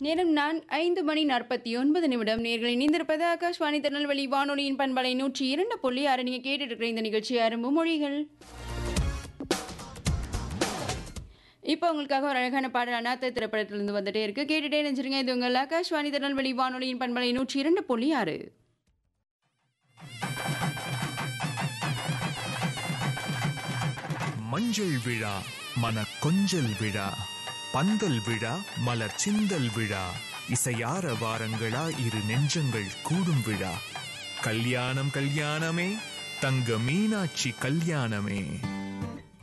நேரம் நான் ஐந்து மணி நாற்பத்தி ஒன்பது நிமிடம் நேர்களை இணைந்திருப்பது ஆகாஷ்வாணி திருநெல்வேலி வானொலியின் பண்பலை நூற்றி இரண்டு புள்ளி ஆறு நீங்கள் கேட்டுட்டு இருக்கிற இந்த நிகழ்ச்சி அரும்பு மொழிகள் இப்போ உங்களுக்காக ஒரு அழகான பாடல் அநாத்த திரைப்படத்திலிருந்து வந்துட்டே இருக்கு கேட்டுட்டே நினைச்சிருங்க இது உங்கள் ஆகாஷ்வாணி திருநெல்வேலி வானொலியின் பண்பலை நூற்றி இரண்டு புள்ளி ஆறு மஞ்சள் விழா மன கொஞ்சல் விழா பந்தல் விழா மலர் சிந்தல் விழா இசையார வாரங்களா இரு நெஞ்சங்கள் கூடும் விழா கல்யாணம் கல்யாணமே தங்க மீனாட்சி கல்யாணமே